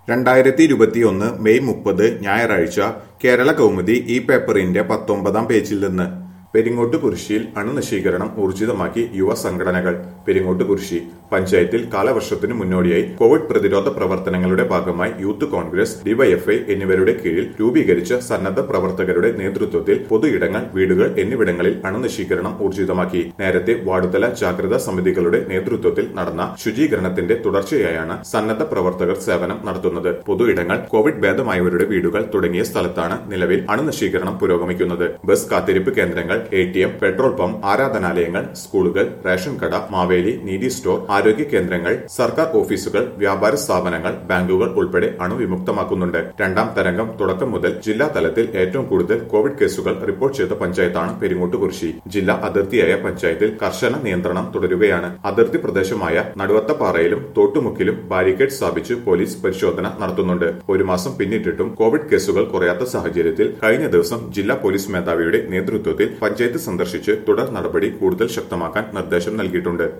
രണ്ടായിരത്തി ഇരുപത്തിയൊന്ന് മെയ് മുപ്പത് ഞായറാഴ്ച കേരള കൗമുദി ഈ പേപ്പറിന്റെ പത്തൊമ്പതാം പേജിൽ നിന്ന് പെരിങ്ങോട്ട് കുരിശിയിൽ അണുനശീകരണം ഊർജിതമാക്കി യുവ സംഘടനകൾ പെരിങ്ങോട്ട് കുരിശി പഞ്ചായത്തിൽ കാലവർഷത്തിനു മുന്നോടിയായി കോവിഡ് പ്രതിരോധ പ്രവർത്തനങ്ങളുടെ ഭാഗമായി യൂത്ത് കോൺഗ്രസ് ഡിവൈഎഫ്ഐ എന്നിവരുടെ കീഴിൽ രൂപീകരിച്ച സന്നദ്ധ പ്രവർത്തകരുടെ നേതൃത്വത്തിൽ പൊതുയിടങ്ങൾ വീടുകൾ എന്നിവിടങ്ങളിൽ അണുനശീകരണം ഊർജിതമാക്കി നേരത്തെ വാർഡുതല ജാഗ്രതാ സമിതികളുടെ നേതൃത്വത്തിൽ നടന്ന ശുചീകരണത്തിന്റെ തുടർച്ചയായാണ് സന്നദ്ധ പ്രവർത്തകർ സേവനം നടത്തുന്നത് പൊതുയിടങ്ങൾ കോവിഡ് ഭേദമായവരുടെ വീടുകൾ തുടങ്ങിയ സ്ഥലത്താണ് നിലവിൽ അണുനശീകരണം പുരോഗമിക്കുന്നത് ബസ് കാത്തിരിപ്പ് കേന്ദ്രങ്ങൾ A T M petrol pump ആരാധനാലയങ്ങൾ സ്കൂളുകൾ റേഷൻ കട മാവേലി നീതി സ്റ്റോർ ആരോഗ്യ കേന്ദ്രങ്ങൾ സർക്കാർ ഓഫീസുകൾ വ്യാപാര സ്ഥാപനങ്ങൾ ബാങ്കുകൾ ഉൾപ്പെടെ അണുവിമുക്തമാക്കുന്നുണ്ട് രണ്ടാം തരംഗം തുടക്കം മുതൽ ജില്ലാ തലത്തിൽ ഏറ്റവും കൂടുതൽ കോവിഡ് കേസുകൾ റിപ്പോർട്ട് ചെയ്ത പഞ്ചായത്താണ് പെരിങ്ങോട്ടുകുറിശി ജില്ലാ അതിർത്തിയായ പഞ്ചായത്തിൽ കർശന നിയന്ത്രണം തുടരുകയാണ് അതിർത്തി പ്രദേശമായ നടുവത്തപ്പാറയിലും തോട്ടുമുക്കിലും ബാരിക്കേഡ് സ്ഥാപിച്ച് പോലീസ് പരിശോധന നടത്തുന്നുണ്ട് ഒരു മാസം പിന്നിട്ടിട്ടും കോവിഡ് കേസുകൾ കുറയാത്ത സാഹചര്യത്തിൽ കഴിഞ്ഞ ദിവസം ജില്ലാ പോലീസ് മേധാവിയുടെ നേതൃത്വത്തിൽ പഞ്ചായത്ത് സന്ദർശിച്ച് തുടർ നടപടി കൂടുതൽ ശക്തമാക്കാൻ നിർദ്ദേശം നൽകിയിട്ടുണ്ട്